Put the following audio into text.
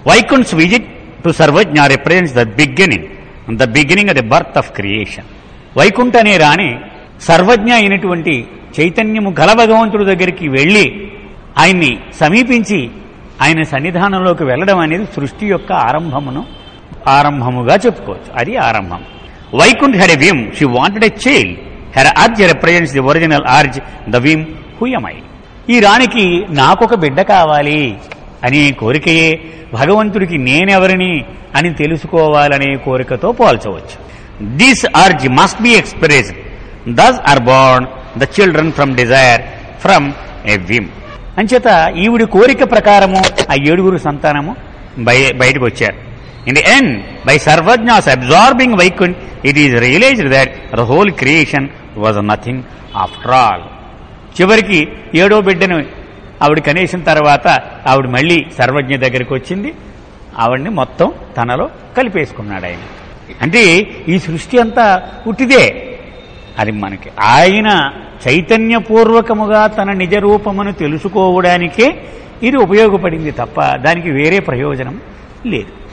వైకుంఠ్స్ visit to Sarvajna represents the beginning the beginning of the birth of creation Vaikuntha అనే రాణి సర్వజ్ఞ అయినటువంటి చైతన్యము గల భగవంతుడి దగ్గరికి వెళ్ళి ఆయన్ని సమీపించి ఆయన సన్నిధానంలోకి వెళ్ళడం అనేది సృష్టి యొక్క ఆరంభమును ఆరంభముగా చెప్పుకోవచ్చు అది ఆరంభం Vaikunth had a whim she wanted a child her urge represents the original urge the whim హుయమై ఈ రాణికి నాకొక బిడ్డ కావాలి అనే కోరికయే భగవంతుడికి నేనెవరిని అని తెలుసుకోవాలనే కోరికతో పోల్చవచ్చు this urge must be expressed thus are born the children from desire from a whim అంచేత ఈవిడి కోరిక ప్రకారము ఆ ఏడుగురు సంతానము బయ బయటకు వచ్చారు in the end by Sarvajna's absorbing Vaikunth it is realized that the whole creation was nothing after all చివరికి ఏడో బిడ్డను ఆవిడ కనేసిన తర్వాత ఆవిడ మళ్ళీ సర్వజ్ఞ దగ్గరికి వచ్చింది ఆవిడ్ని మొత్తం తనలో కలిపేసుకున్నాడు ఆయన అంటే ఈ సృష్టి అంతా పుట్టిదే అది మనకి ఆయన చైతన్యపూర్వకముగా తన నిజ రూపమును తెలుసుకోవడానికే ఇది ఉపయోగపడింది తప్ప దానికి వేరే ప్రయోజనం లేదు